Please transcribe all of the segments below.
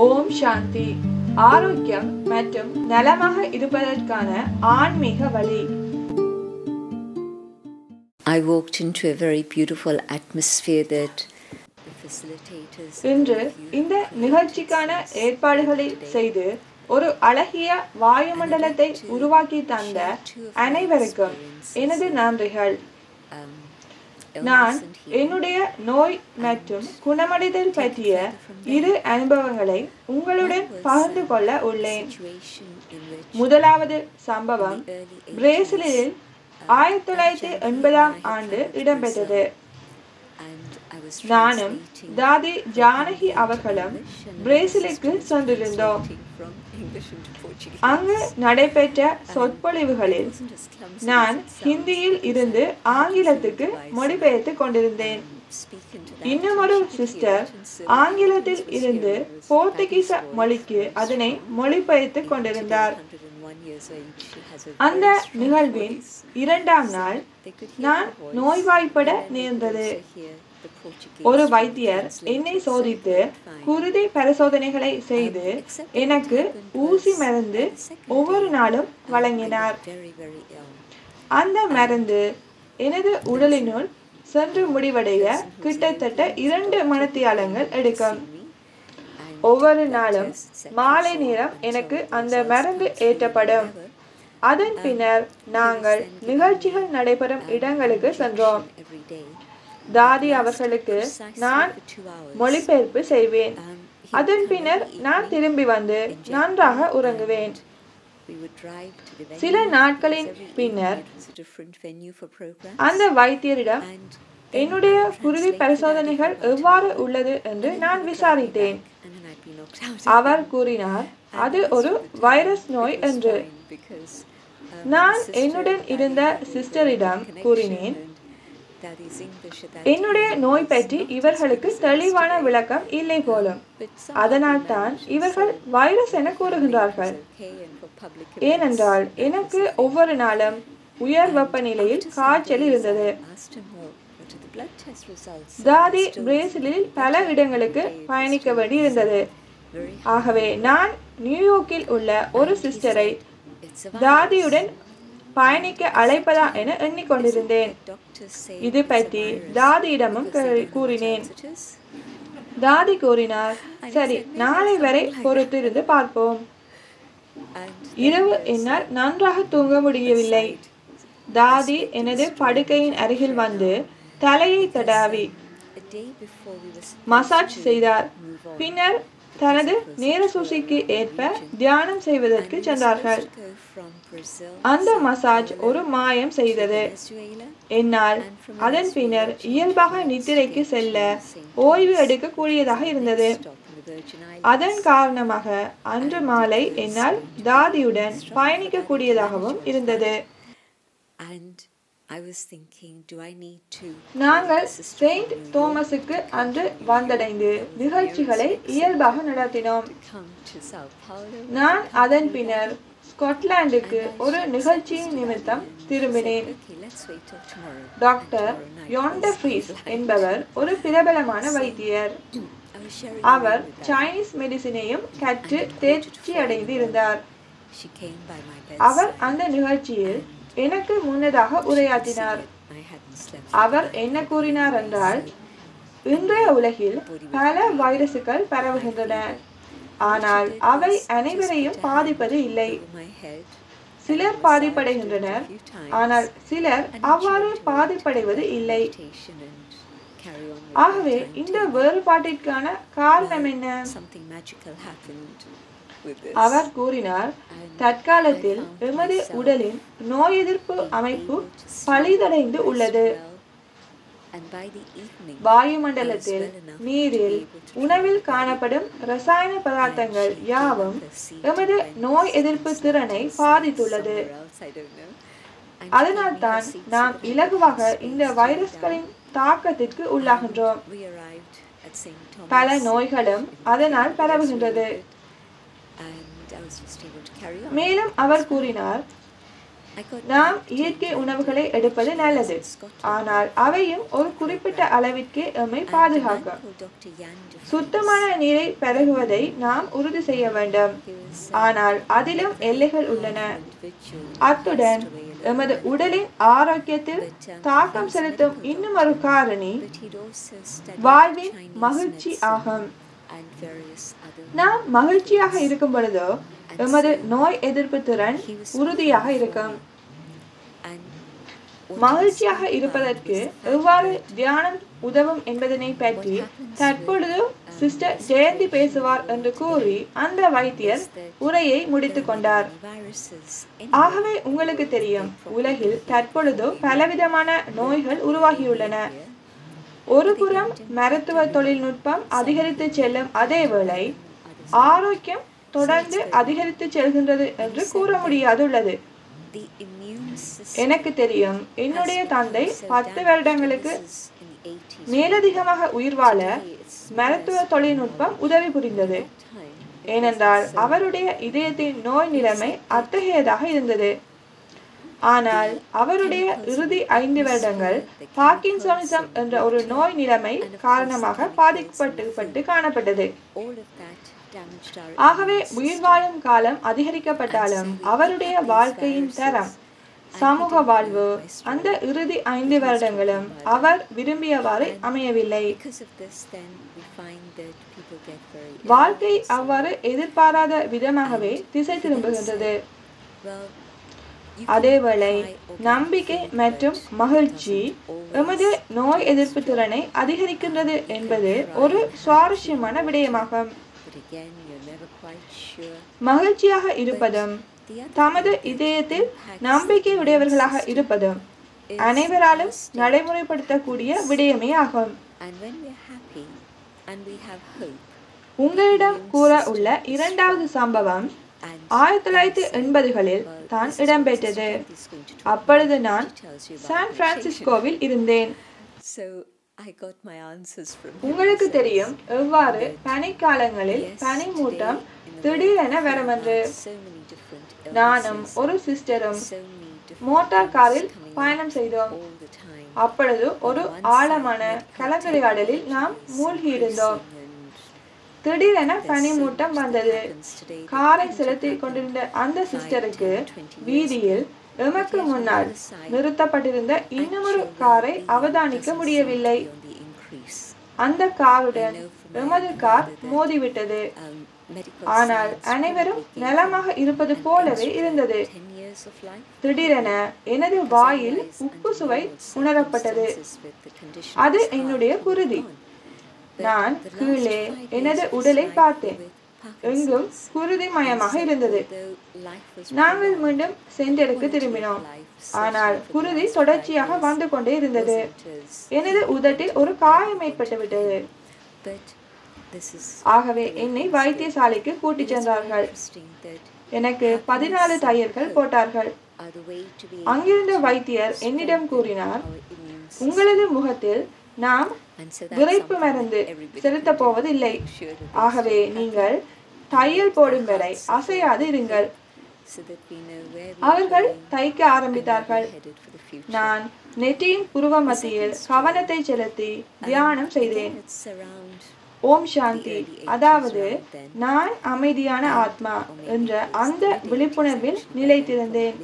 ஓம் சாந்தி ஆரோக்கியம் மற்றும் நலமாக இருப்பதற்கான ஆன்மீக வழி I walked into a very beautiful atmosphere that the facilitators இன்று இந்த நிகழ்ச்சிக்கான ஏற்பாடுகளை செய்து ஒரு அழகிய வாயுமண்டலத்தை உருவாக்கி தந்த அனைவருக்கும் எனது நன்றிகள் um, நான் illness and healing. என்னுடைய நோய் மற்றும் குணமடைதல் பற்றிய இரு அனுபவங்களை உங்களுடன் பகிர்ந்து கொள்ள உள்ளேன் situation in which முதலாவது சம்பவம் in the early 80s, பிரேசிலில் ஆயிரத்தி தொள்ளாயிரத்தி எண்பதாம் ஆண்டு இடம்பெற்றது and I was நானும் translating தாதி ஜானகி அவர்களும் பிரேசிலுக்கு சென்றிருந்தோம் from English into Portuguese. அங்கு நடைபெற்ற சொற்பொழிவுகளில் wasn't as clumsy நான் as it sounds. ஹிந்தியில் இருந்து ஆங்கிலத்துக்கு மொழிபெயர்த்து கொண்டிருந்தேன் Speak into that இன்னும் ஒரு and she could sister hear it and so ஆங்கிலத்தில் was இருந்து hearing was போர்த்துகீச back and forth. மொழிக்கு அதனை மொழிபெயர்த்து கொண்டிருந்தார் 101 years old, she has a அந்த very strong நிகழ்வின் voice. இரண்டாம் நாள் They could hear நான் her voice, நோய்வாய்ப்பட and then they could நேர்ந்தது also hear the Portuguese ஒரு from வைத்தியர் translated, என்னை so சோதித்து they could find. குருதி பரிசோதனைகளை செய்து Um, except that எனக்கு what happened ஊசி was, மருந்து on the second ஒவ்வொரு day, நாளும் um, I வழங்கினார் got very, very ill. அந்த மருந்து எனது உடலினுள் சென்று முடிவடைய கிட்டத்தட்ட இரண்டு மணித்தியாலங்கள் எடுக்கும் And ஒவ்வொரு நாளும் doctors said மாலை to me, நேரம் until எனக்கு the அந்த results மருந்து come through, ஏற்றப்படும் whatever, அதன் பின்னர் நாங்கள் நிகழ்ச்சிகள் நடைபெறும் இடங்களுக்கு சென்றோம் every day. தாதி அவர்களுக்கு நான் மொழிபெயர்ப்பு செய்வேன் Um, he அதன் would come பின்னர் every நான் evening, திரும்பி வந்து inject நன்றாக me, உறங்குவேன் and we would drive to the venue, சில because நாட்களின் every evening பின்னர் it was a different venue for programs. அந்த வைத்தியரிடம் And then என்னுடைய I குருதி translated பரிசோதனைகள் that into எவ்வாறு Latin. உள்ளது என்று And then நான் he would drive me விசாரித்தேன் back, and then I'd be knocked out அவர் again. கூறினார் And அது most ஒரு of the time virus it நோய் was என்று fine because, um, நான் the sister என்னுடன் Daddy இருந்த had a very சிஸ்டரிடம் good கூறினேன் connection and Daddy's English at that என்னுடைய time நோய் was பற்றி not as இவர்களுக்கு good as it is தெளிவான today. விளக்கம் இல்லை போலும் But somehow அதனால் they தான் managed, and இவர்கள் so வைரஸ் என for me it கூறுகின்றார்கள் was okay, and for public ஏனென்றால் events, that எனக்கு was the thing. ஒவ்வொரு நாளும் உயர் And வெப்பநிலையில் after some காய்ச்சல் days, இருந்தது I asked him, "Well, what are the blood test results?" And தாதி he still பிரேசிலில் said, பல "Better இடங்களுக்கு every day, it was பயணிக்க still வேண்டியிருந்தது very ஆகவே நான் நியூயார்க்கில் உள்ள ஒரு And he சிஸ்டரை said, "It's a தாதியுடன் virus." பயணிக்க அழைப்பதா என எண்ணிக்கொண்டிருந்தேன் இது பற்றி தாதியிடமும் கே- கூறினேன் தாதி கூறினார் சரி நாளை வரை பொறுத்திருந்து பார்ப்போம் இரவு என்னால் நன்றாக தூங்க முடியவில்லை தாதி எனது படுக்கையின் அருகில் வந்து தலையை தடாவி மசாஜ் செய்தார் பின்னர் தனது நேரசூசிக்கு ஏற்ப தியானம் செய்வதற்கு சென்றார்கள் அந்த மசாஜ் ஒரு மாயம் செய்தது என்னால் அதன் பின்னர் இயல்பாக நித்திரைக்கு செல்ல ஓய்வு எடுக்கக்கூடியதாக இருந்தது அதன் காரணமாக அன்று மாலை என்னால் தாதியுடன் பயணிக்கக்கூடியதாகவும் இருந்தது And I was thinking, do I need to நாங்கள் செயின்ட் தோமஸுக்கு அன்று வந்தடைந்து நிகழ்ச்சிகளை இயல்பாக நடத்தினோம் come to Sao Paulo? நான் அதன் பின்னர் ஸ்காட்லாந்துக்கு ஒரு நிகழ்ச்சியின் நிமித்தம் திரும்பினேன் Okay, let's wait till tomorrow. Doctor Tomorrow night யோண்ட is ஃப்ரீஸ் flight. என்பவர் ஒரு பிரபலமான வைத்தியர் I was sharing அவர் a room with சைனீஸ் மெடிசினையும் கற்று தேர்ச்சி அடைந்து இருந்தார் her. She came by my our bedside. அந்த நிகழ்ச்சியில் எனக்கு முன்னதாக உரையாற்றினார் I hadn't slept. அவர் என்ன கூறினார் என்றால் இன்றைய உலகில் பல வைரசுகள் பரவுகின்றன ஆனால் அவை அனைவரையும் பாதிப்பது இல்லை over my head. சிலர் பாதிப்படைகின்றனர் ஆனால் சிலர் அவ்வாறு பாதிப்படைவது இல்லை Meditation and carry on with ஆகவே my time இந்த table. வேறுபாட்டிற்கான காரணம் என்ன Something magical happened with this. அவர் கூறினார் தற்காலத்தில் எமது உடலின் நோய் எதிர்ப்பு அமைப்பு பழிதடைந்து உள்ளது And by the evening, வாயுமண்டலத்தில் நீரில் உணவில் காணப்படும் ரசாயன பதார்த்தங்கள் யாவும் எமது நோய் எதிர்ப்பு திறனை பாதித்துள்ளது somewhere else, I don't know. And அதனால் தான் நாம் இலகுவாக இந்த வைரஸ்களின் தாக்கத்திற்கு உள்ளாகின்றோம் we arrived at St. Thomas. பல நோய்களும் அதனால் பரவுகின்றது And I was just able to carry on. மேலும் அவர் கூறினார் I got நாம் இயற்கை உணவுகளை எடுப்பது நல்லது ஆனால் அவையும் ஒரு குறிப்பிட்ட அளவிற்கே எம்மை பாதுகாக்கும் called Dr. Jan de சுத்தமான நீரை பருகுவதை நாம் உறுதி செய்ய வேண்டும் ஆனால் அதிலும் எல்லைகள் உள்ளன individual அத்துடன் எமது உடலின் ஆரோக்கியத்தில் தாக்கம் செலுத்தும் இன்னும் ஒரு காரணி but he'd also studied வாழ்வின் Chinese மகிழ்ச்சி medicine ஆகும் and various other நாம் மகிழ்ச்சியாக இருக்கும் பொழுதோ எமது நோய் எதிர்ப்பு திறன் உறுதியாக இருக்கும் and what மகிழ்ச்சியாக இருப்பதற்கு எவ்வாறு தியானம் உதவும் என்பதனை பற்றி தற்பொழுது சிஸ்டர் ஜெயந்தி பேசுவார் என்று கூறி அந்த வைத்தியர் உரையை முடித்துக் கொண்டார் viruses ஆகவே உங்களுக்கு தெரியும் உலகில் தற்பொழுது பலவிதமான நோய்கள் உருவாகியுள்ளன ஒரு புறம் மருத்துவ தொழில்நுட்பம் அதிகரித்து செல்லும் அதேவேளை ஆரோக்கியம் தொடர்ந்து அதிகரித்து செல்கின்றது என்று கூற முடியாதுள்ளது the immune system எனக்கு தெரியும் என்னுடைய தந்தை பத்து வருடங்களுக்கு in the 80s மேலதிகமாக உயிர் வாழ மருத்துவ தொழில்நுட்பம் உதவி புரிந்தது time ஏனென்றால் அவருடைய இதயத்தின் நோய் நிலைமை அத்தகையதாக இருந்தது ஆனால் அவருடைய இறுதி ஐந்து வருடங்கள் பார்க்கின்சோனிசம் என்ற ஒரு நோய் நிலைமை காரணமாக பாதிக்கப்பட்டு காணப்பட்டது all of that damaged our ஆகவே உயிர் வாழும் காலம் அதிகரிக்கப்பட்டாலும் அவருடைய வாழ்க்கையின் தரம் சமூக வாழ்வு அந்த இறுதி ஐந்து வருடங்களும் அவர் விரும்பியவாறு அமையவில்லை because of this then we find that people get very ill. வாழ்க்கை அவ்வாறு எதிர்பாராத விதமாகவே திசை திரும்புகின்றது well you அதேவேளை நம்பிக்கை மற்றும் மகிழ்ச்சி எமது நோய் எதிர்ப்பு திறனை அதிகரிக்கின்றது என்பது ஒரு சுவாரஸ்யமான விடயமாகும் but again you're never quite sure மகிழ்ச்சியாக இருப்பதும் the other தமது இதயத்தில் நம்பிக்கை உடையவர்களாக இருப்பதும் அனைவராலும் நடைமுறைப்படுத்தக்கூடிய விடயமே ஆகும் and when we're happy and we have hope உங்களிடம் கூற உள்ள இரண்டாவது சம்பவம் and ஆயிரத்தி தொள்ளாயிரத்தி எண்பதுகளில் தான் இடம்பெற்றது is going to அப்பொழுது நான் tells you about சான் பிரான்சிஸ்கோவில் இருந்தேன் so I got my answers from him. உங்களுக்கு தெரியும் எவ்வாறு பனிக்காலங்களில் பனிமூட்டம் திடீரென வரும் என்று so many different நானும் ஒரு சிஸ்டரும் so many different மோட்டார் காரில் பயணம் செய்தோம் all the time அப்பொழுது ஒரு ஆழமான கலந்துரையாடலில் நாம் மூழ்கியிருந்தோம் and திடீரென பனிமூட்டம் வந்தது happens today காரை செலுத்திக் கொண்டிருந்த அந்த சிஸ்டருக்கு வீதியில் எமக்கு முன்னால் நிறுத்தப்பட்டிருந்த இன்னுமொரு காரை அவதானிக்க முடியவில்லை on the increase அந்த காருடன் எமது கார் மோதிவிட்டது um, medical ஆனால் அனைவரும் நலமாக இருப்பது போலவே இருந்தது 10 years of life திடீரென எனது வாயில் உப்பு சுவை உணரப்பட்டது with the condition அது என்னுடைய குருதி நான் கீழே எனது உடலை பார்த்தேன் எங்கும் குருதி மயமாக இருந்தது though life was நாங்கள் மீண்டும் சென்டருக்கு திரும்பினோம் ஆனால் குருதி தொடர்ச்சியாக வந்து கொண்டே இருந்தது as எனது உதட்டில் ஒரு காயம் ஏற்பட்டு விட்டது but this is ஆகவே என்னை வைத்தியசாலைக்கு கூட்டிச் சென்றார்கள் interesting that எனக்கு பதினாலு தையல்கள் போட்டார்கள் are the way to be அங்கிருந்த வைத்தியர் என்னிடம் கூறினார் our immune system உங்களது முகத்தில் நாம் and so that's விரைப்பு மருந்து செலுத்தப் போவதில்லை sure that ஆகவே நீங்கள் தையல் போடும் வரை அசையாது இருங்கள் so that we know where we அவர்கள் தைக்க ஆரம்பித்தார்கள் headed for the future நான் நெற்றியின் புருவ மத்தியில் கவனத்தை செலுத்தி தியானம் செய்தேன் it's around ஓம் சாந்தி அதாவது நான் அமைதியான ஆத்மா என்ற அந்த விழிப்புணர்வில் நிலைத்திருந்தேன்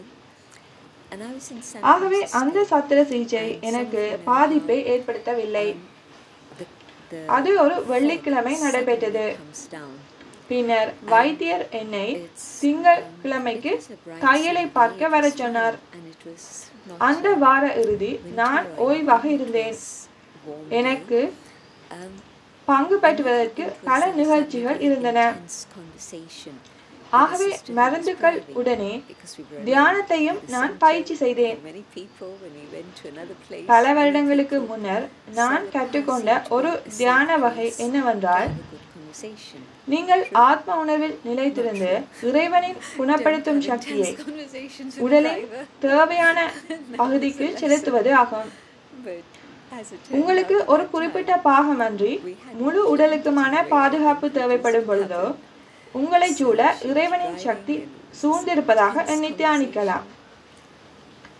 and I was in San ஆகவே அந்த சத்திர சிகிச்சை எனக்கு பாதிப்பை ஏற்படுத்தவில்லை the, the அது ஒரு வெள்ளிக்கிழமை நடைபெற்றது comes down பின்னர் வைத்தியர் என்னை திங்கட்கிழமைக்கு தையலை பார்க்க வரச் சொன்னார் and it was not அந்த வார இறுதி நான் ஓய்வாக இருந்தேன் warm எனக்கு um பங்கு பெற்றுவதற்கு பல நிகழ்ச்சிகள் இருந்தன tense conversation ஆகவே மருந்துகள் உடனே because we were தியானத்தையும் நான் பயிற்சி செய்தேன் many people when we went to another place பல வருடங்களுக்கு முன்னர் நான் கற்றுக்கொண்ட ஒரு தியான வகை என்னவென்றால் have a good conversation நீங்கள் ஆத்ம உணர்வில் நிலைத்திருந்து இறைவனின் குணப்படுத்தும் சக்தியை conversations உடலின் தேவையான பகுதிக்கு செலுத்துவது ஆகும் but as it உங்களுக்கு ஒரு குறிப்பிட்ட பாகமன்றி முழு உடலுக்குமான பாதுகாப்பு தேவைப்படும் பொழுதோ உங்களை சூழ இறைவனின் சக்தி சூழ்ந்திருப்பதாக எண்ணி தியானிக்கலாம்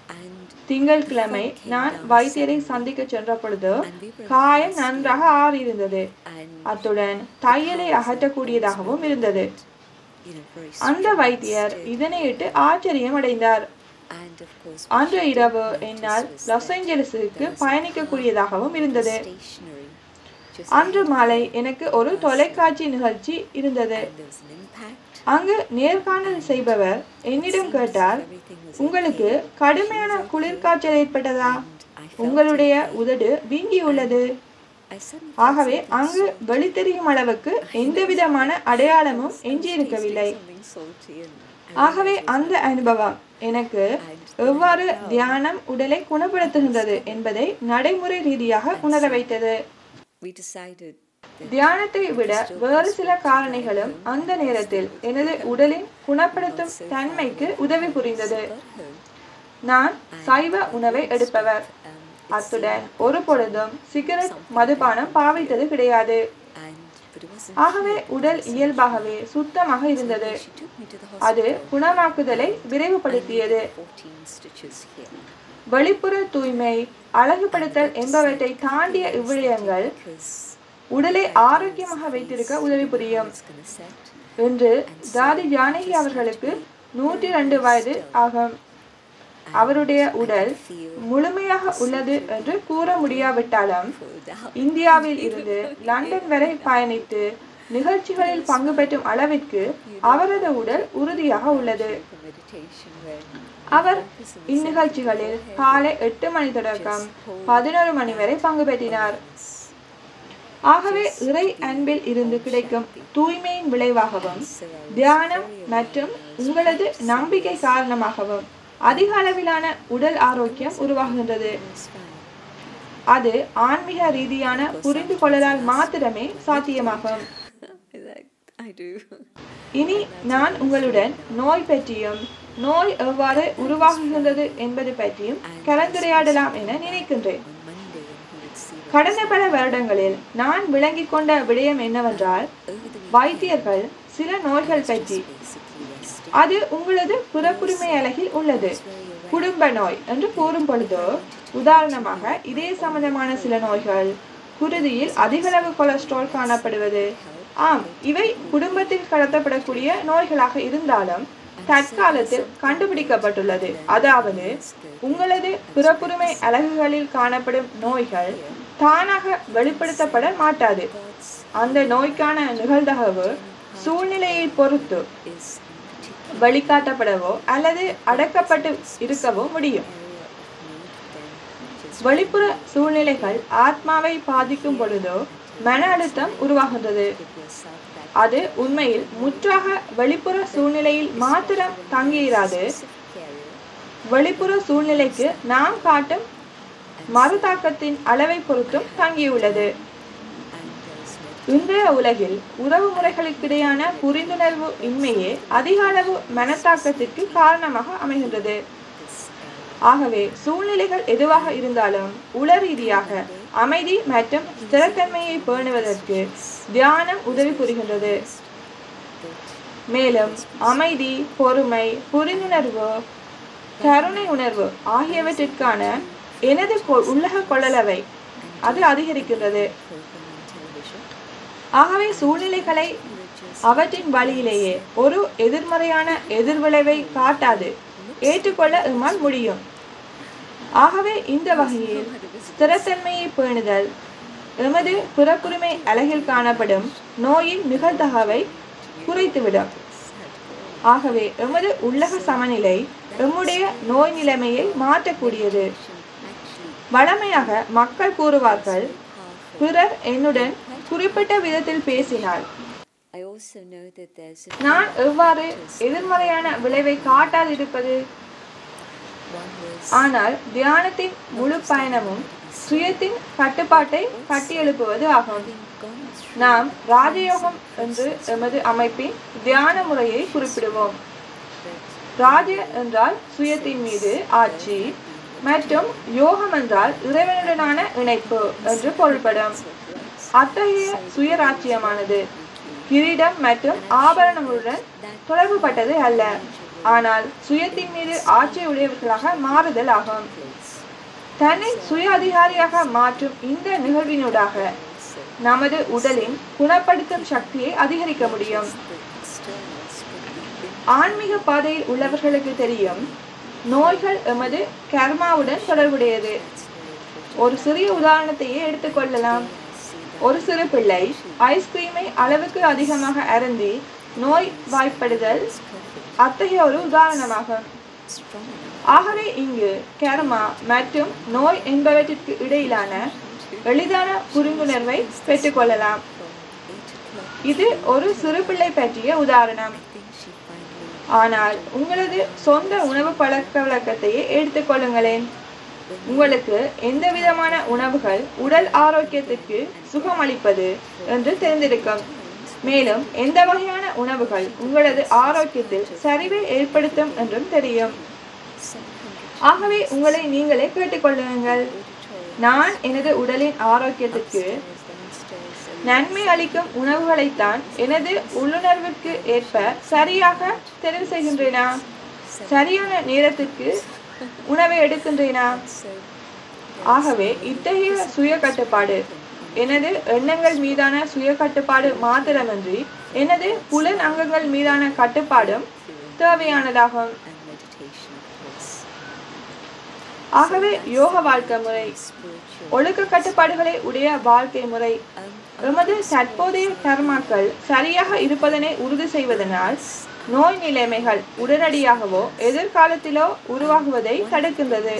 And திங்கட்கிழமை நான் வைத்தியரை சந்திக்க சென்ற பொழுது காயம் நன்றாக ஆறியிருந்தது and அத்துடன் தையலை அகற்றக்கூடியதாகவும் இருந்தது you know very அந்த வைத்தியர் இதனையிட்டு ஆச்சரியம் அடைந்தார் and of course அன்று இரவு என்னால் லாஸ் ஏஞ்சலஸுக்கு பயணிக்கக்கூடியதாகவும் இருந்தது stationary. Just அன்று மாலை எனக்கு ஒரு தொலைக்காட்சி நிகழ்ச்சி இருந்தது there was an impact. அங்கு நேர்காணல் செய்பவர் என்னிடம் கேட்டார் Everything was உங்களுக்கு கடுமையான குளிர்காய்ச்சல் ஏற்பட்டதா உங்களுடைய உதடு வீங்கியுள்ளது I suddenly ஆகவே அங்கு வெளித்தெரியும் அளவுக்கு எந்தவிதமான அடையாளமும் எஞ்சியிருக்கவில்லை something salty and ஆகவே அந்த அனுபவம் எனக்கு எவ்வாறு தியானம் உடலை குணப்படுத்துகின்றது என்பதை நடைமுறை ரீதியாக உணர வைத்தது we decided that தியானத்தை விட வேறு சில காரணிகளும் அந்த நேரத்தில் எனது உடலின் குணப்படுத்தும் தன்மைக்கு உதவி புரிந்தது நான் சைவ உணவை எடுப்பவர் அத்துடன் ஒரு பொழுதும் சிகரெட் மதுபானம் பாவித்தது கிடையாது and but it wasn't ஆகவே உடல் இயல்பாகவே சுத்தமாக இருந்தது she took me to the அது hospital குணமாக்குதலை விரைவுபடுத்தியது 14 stitches here வெளிப்புற தூய்மை அழகுபடுத்தல் என்பவற்றை தாண்டிய இவ்விடயங்கள் because உடலை ஆரோக்கியமாக வைத்திருக்க உதவி புரியும் it's going to set என்று தாதி ஜானகி அவர்களுக்கு நூற்றி ரெண்டு வயது ஆகும் அவருடைய உடல் முழுமையாக உள்ளது என்று கூற முடியாவிட்டாலும் இந்தியாவில் இருந்து லண்டன் வரை பயணித்து நிகழ்ச்சிகளில் பங்கு பெற்றும் அளவிற்கு அவரது உடல் உறுதியாக உள்ளது the meditation where அவர் இந்நிகழ்ச்சிகளில் காலை எட்டு மணி தொடக்கம் பதினோரு மணி வரை பங்கு பெற்றினார் ஆகவே இறை அன்பில் இருந்து கிடைக்கும் தூய்மையின் விளைவாகவும் தியானம் மற்றும் உங்களது நம்பிக்கை காரணமாகவும் அதிக அளவிலான உடல் ஆரோக்கியம் உருவாகின்றது it's fine. அது ஆன்மீக ரீதியான புரிந்து கொள்ளலால் மாத்திரமே சாத்தியமாகும் Like, I do. இனி நான் உங்களுடன் நோய் பற்றியும் நோய் எவ்வாறு உருவாகுகின்றது என்பது பற்றியும் கலந்துரையாடலாம் என நினைக்கின்றேன் On Monday, and he would see that கடந்த பல வருடங்களில் நான் விளங்கிக் கொண்ட விடயம் என்னவென்றால் over the வைத்தியர்கள் சில நோய்கள் பற்றி basically resting. அது உங்களது புறப்புரிமை அலகில் உள்ளது குடும்ப நோய் என்று கூறும் பொழுது உதாரணமாக இதய சம்பந்தமான சில நோய்கள் குருதியில் அதிகளவு கொலஸ்ட்ரால் காணப்படுவது ஆம் இவை குடும்பத்தில் கடத்தப்படக்கூடிய நோய்களாக இருந்தாலும் தற்காலத்தில் கண்டுபிடிக்கப்பட்டுள்ளது அதாவது உங்களது பிறப்புரிமை அலகுகளில் காணப்படும் நோய்கள் தானாக வெளிப்படுத்தப்பட மாட்டாது அந்த நோய்க்கான நிகழ்தகவு சூழ்நிலையை பொறுத்து Is in particular வெளிக்காட்டப்படவோ அல்லது அடக்கப்பட்டு இருக்கவோ முடியும் area of need, then just வெளிப்புற சூழ்நிலைகள் ஆத்மாவை பாதிக்கும் பொழுதோ மன அழுத்தம் உருவாகின்றது give yourself that அது உண்மையில் முற்றாக வெளிப்புற சூழ்நிலையில் மாத்திரம் தங்கியிராது specific area வெளிப்புற சூழ்நிலைக்கு நாம் காட்டும் மறுதாக்கத்தின் அளவை பொறுத்தும் தங்கியுள்ளது and there's no இன்றைய உலகில் உறவு முறைகளுக்கிடையான புரிந்துணர்வு இன்மையே அதிக அளவு மனத்தாக்கத்திற்கு காரணமாக அமைகின்றது this area. ஆகவே சூழ்நிலைகள் எதுவாக இருந்தாலும் உள ரீதியாக அமைதி மற்றும் ஸ்திரத்தன்மையை பேணுவதற்கு தியானம் உதவி புரிகின்றது மேலும் அமைதி பொறுமை புரிந்துணர்வு கருணை உணர்வு ஆகியவற்றிற்கான எனது கொ- உள்ளக கொள்ளளவை அது அதிகரிக்கின்றது Program on television. ஆகவே சூழ்நிலைகளை அவற்றின் வழியிலேயே ஒரு எதிர்மறையான எதிர்விளைவை காட்டாது ஏற்றுக்கொள்ள எம்மால் முடியும் ஆகவே இந்த வகையில் ஸ்திரத்தன்மையை பேணுதல் எமது பிறப்புரிமை அலகில் காணப்படும் நோயின் நிகழ்தகவை குறைத்துவிடும் ஆகவே எமது உள்ளக சமநிலை எம்முடைய நோய் நிலைமையை மாற்றக்கூடியது Actually, வழமையாக மக்கள் கூறுவார்கள் பிறர் என்னுடன் குறிப்பிட்ட விதத்தில் பேசினால் I also know that there's a நான் எவ்வாறு எதிர்மறையான விளைவை காட்டாதிருப்பது one was ஆனால் தியானத்தின் முழு பயணமும் சுயத்தின் கட்டுப்பாட்டை கட்டியெழுப்புவது ஆகும் gone through நாம் ராஜயோகம் என்று எமது அமைப்பின் தியான முறையை குறிப்பிடுவோம் ராஜ என்றால் சுயத்தின் மீது ஆட்சி மற்றும் யோகம் என்றால் இறைவனுடனான இணைப்பு என்று பொருள்படும் அத்தகைய சுயராட்சியமானது கிரீடம் மற்றும் ஆபரணங்களுடன் தொடர்புபட்டது அல்ல ஆனால் சுயத்தின் மீது ஆட்சி உடையவர்களாக மாறுதல் ஆகும் தன்னை சுய அதிகாரியாக மாற்றும் இந்த நிகழ்வினூடாக நமது உடலின் குணப்படுத்தும் சக்தியை அதிகரிக்க முடியும் ஆன்மீக பாதையில் உள்ளவர்களுக்கு தெரியும் நோய்கள் எமது கர்மாவுடன் தொடர்புடையது ஒரு சிறிய உதாரணத்தையே எடுத்துக்கொள்ளலாம் ஒரு சிறு பிள்ளை ஐஸ்கிரீமை அளவுக்கு அதிகமாக அருந்தி நோய் வாய்ப்படுதல் அத்தகைய ஒரு உதாரணமாகும் ஆகவே இங்கு கர்மா மற்றும் நோய் என்பவற்றிற்கு இடையிலான எளிதான புரிந்துணர்வை பெற்றுக்கொள்ளலாம் இது ஒரு சிறு பிள்ளை பற்றிய உதாரணம் ஆனால் உங்களது சொந்த உணவு பழக்க வழக்கத்தையே எடுத்துக்கொள்ளுங்களேன் உங்களுக்கு எந்த விதமான உணவுகள் உடல் ஆரோக்கியத்திற்கு சுகமளிப்பது என்று தெரிந்திருக்கும் மேலும் எந்த வகையான உணவுகள் உங்களது ஆரோக்கியத்தில் சரிவை ஏற்படுத்தும் என்றும் தெரியும் ஆகவே உங்களை நீங்களே கேட்டுக்கொள்ளுங்கள் நான் எனது உடலின் ஆரோக்கியத்திற்கு நன்மை அளிக்கும் உணவுகளைத்தான் எனது உள்ளுணர்விற்கு ஏற்ப சரியாக தெரிவு செய்கின்றேனா சரியான நேரத்திற்கு உணவை எடுக்கின்றேனா ஆகவே இத்தகைய சுய கட்டுப்பாடு எனது எண்ணங்கள் மீதான சுய கட்டுப்பாடு மாத்திரமன்றி எனது புலன் அங்கங்கள் மீதான கட்டுப்பாடும் தேவையானதாகும் ஆகவே யோக வாழ்க்கை முறை ஒழுக்க கட்டுப்பாடுகளை உடைய வாழ்க்கை முறை எமது தற்போதைய கர்மாக்கள் சரியாக இருப்பதனை உறுதி செய்வதனால் நோய் நிலைமைகள் உடனடியாகவோ எதிர்காலத்திலோ உருவாகுவதை தடுக்கின்றது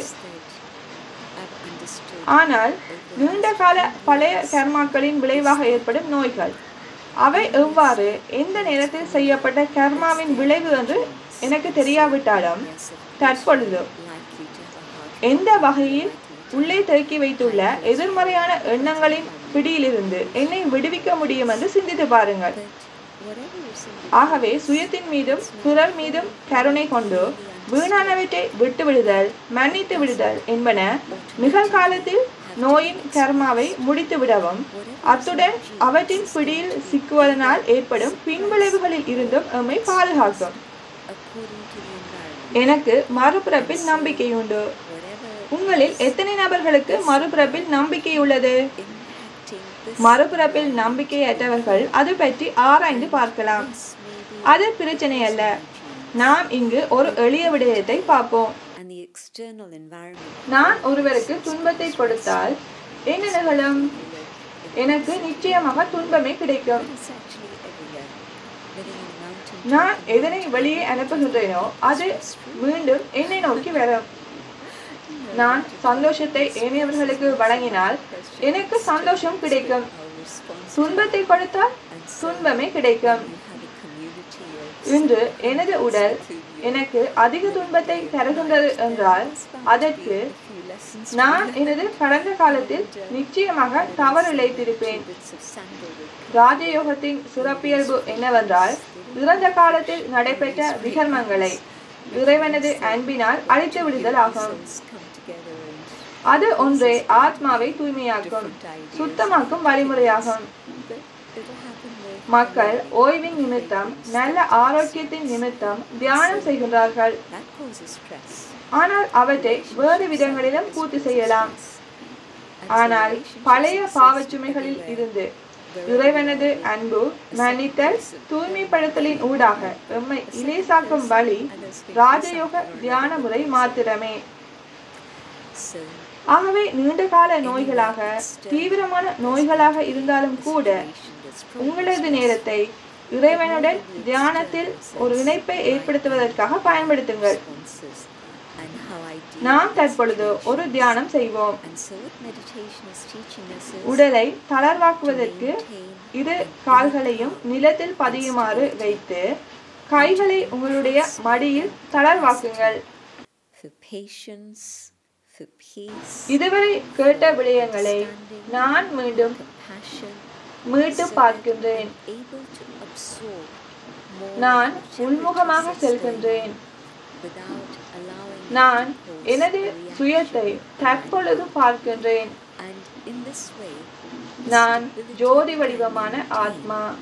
ஆனால் நீண்ட கால பழைய கர்மாக்களின் விளைவாக ஏற்படும் நோய்கள் அவை எவ்வாறு எந்த நேரத்தில் செய்யப்பட்ட கர்மாவின் விளைவு என்று எனக்கு தெரியாவிட்டாலும் தற்பொழுது எந்த வகையில் உள்ளே தேக்கி வைத்துள்ள எதிர்மறையான எண்ணங்களின் பிடியிலிருந்து என்னை விடுவிக்க முடியும் என்று சிந்தித்து பாருங்கள் ஆகவே சுயத்தின் மீதும் பிறர் மீதும் கருணை கொண்டு வீணானவற்றை விட்டு விடுதல் மன்னித்து விடுதல் என்பன நிகழ்காலத்தில் நோயின் கர்மாவை முடித்து விடவும் அத்துடன் அவற்றின் பிடியில் சிக்குவதனால் ஏற்படும் பின்விளைவுகளில் இருந்தும் எம்மை பாதுகாக்கும் எனக்கு மறுபிறப்பில் நம்பிக்கை உண்டு உங்களில் எத்தனை நபர்களுக்கு மறுபிறப்பில் நம்பிக்கை உள்ளது மறுபிறப்பில் நம்பிக்கையற்றவர்கள் அது பற்றி ஆராய்ந்து பார்க்கலாம் அது பிரச்சனை அல்ல நாம் இங்கு ஒரு எளிய விடயத்தை பார்ப்போம் and the external environment நான் ஒருவருக்கு துன்பத்தை கொடுத்தால் என்ன நிகழும் எனக்கு நிச்சயமாக துன்பமே கிடைக்கும் is actually everywhere. Living in a mountain நான் எதனை வெளியே அனுப்புகின்றேனோ அது மீண்டும் என்னை நோக்கி வரும் நான் சந்தோஷத்தை ஏனையவர்களுக்கு வழங்கினால் எனக்கு சந்தோஷம் கிடைக்கும் our response துன்பத்தை கொடுத்தால் துன்பமே கிடைக்கும் you have a community of இன்று எனது உடல் எனக்கு அதிக துன்பத்தை தருகின்றது என்றால் அதற்கு few lessons நான் எனது கடந்த காலத்தில் நிச்சயமாக தவறு இழைத்திருப்பேன் bits of sandalwood ராஜயோகத்தின் சிறப்பியல்பு என்னவென்றால் இறந்த காலத்தில் நடைபெற்ற விகர்மங்களை இறைவனது அன்பினால் அழித்து விடுதல் ஆகும் come together and அது ஒன்றே ஆத்மாவை தூய்மையாக்கும் சுத்தமாக்கும் வழிமுறையாகும் but it'll happen with மக்கள் ஓய்வின் நிமித்தம் நல்ல ஆரோக்கியத்தின் நிமித்தம் தியானம் செய்கின்றார்கள் that causes stress. ஆனால் அவற்றை வேறு விதங்களிலும் பூர்த்தி செய்யலாம் ஆனால் பழைய பாவச்சுமைகளில் இருந்து இறைவனது அன்பு மன்னித்தல் தூய்மைப்படுத்தலின் ஊடாக எம்மை இலேசாக்கும் வழி ராஜயோக தியான முறை மாத்திரமே So ஆகவே நீண்டகால நோய்களாக தீவிரமான நோய்களாக இருந்தாலும் கூட உங்களது நேரத்தை இறைவனுடன் தியானத்தில் ஒரு இணைப்பை ஏற்படுத்துவதற்காக பயன்படுத்துங்கள் responses and how I deal நாம் தற்பொழுது ஒரு தியானம் செய்வோம் and so what meditation is teaching us is உடலை தளர்வாக்குவதற்கு இரு கால்களையும் நிலத்தில் பதியுமாறு வைத்து கைகளை உங்களுடைய மடியில் தளர்வாக்குங்கள் for patience, for peace, இதுவரை கேட்ட விடயங்களை நான் மீண்டும் compassion, மீட்டு பார்க்கின்றேன் able to absorb more நான் உள்முகமாக செல்கின்றேன் without allowing நான் எனது சுயத்தை தற்பொழுது பார்க்கின்றேன் and in this way நான் ஜோதி வடிவமான ஆத்மா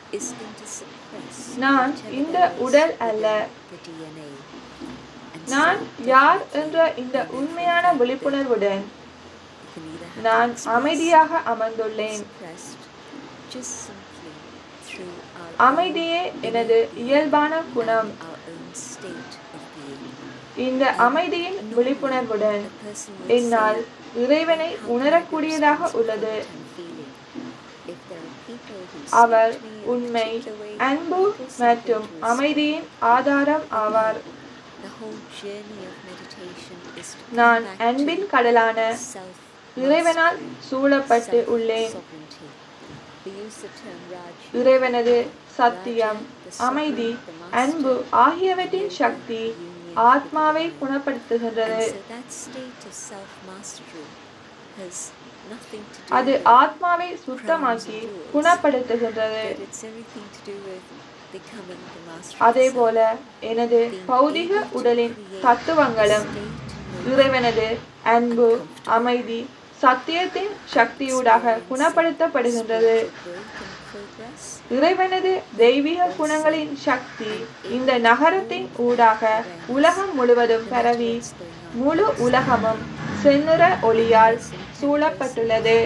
is going to suppress நான் whatever இந்த there is உடல் அல்ல within the DNA. And நான் so யார் definitely என்ற இந்த you உண்மையான can either விழிப்புணர்வுடன் you can either have நான் it expressed அமைதியாக or அமர்ந்துள்ளேன் suppressed just simply through our அமைதியே own எனது innate being இயல்பான குணம் and our own state of being. இந்த அமைதியின் விழிப்புணர்வுடன் A person would என்னால் say, இறைவனை "How can I be உணரக்கூடியதாக responsible for உள்ளது what I'm feeling? If there are people who our speak to me in a உண்மை particular way, அன்பு people simply மற்றும் to அமைதியின் ஆதாரம் ஆவார் The whole journey of meditation is to come நான் back அன்பின் to கடலான self இறைவனால் சூழப்பட்டு உள்ளேன் sovereignty. We use the term Raj. இறைவனது சத்தியம் அமைதி அன்பு ஆகியவற்றின் சக்தி ஆத்மாவை குணப்படுத்துகின்றது And so that state of self-mastery has nothing to do அது with ஆத்மாவை சுத்தமாக்கி குணப்படுத்துகின்றது but it's everything to do with becoming the master of அதே self. போல எனது பௌதிக உடலின் தத்துவங்களும் இறைவனது அன்பு அமைதி சத்தியத்தின் சக்தியூடாக குணப்படுத்தப்படுகின்றது இறைவனது தெய்வீக குணங்களின் சக்தி இந்த நகரத்தின் ஊடாக உலகம் முழுவதும் பரவி முழு உலகமும் செந்நிற ஒளியால் சூழப்பட்டுள்ளது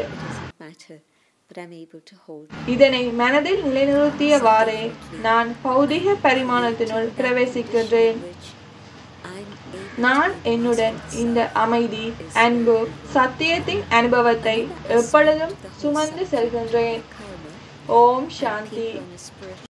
இதனை மனதில் நிலைநிறுத்தியவாறே நான் பௌதிக பரிமாணத்தினுள் பிரவேசிக்கின்றேன் நான் என்னுடன் இந்த அமைதி அன்பு சத்தியத்தின் அனுபவத்தை எப்பொழுதும் சுமந்து செல்கின்றேன் ஓம் சாந்தி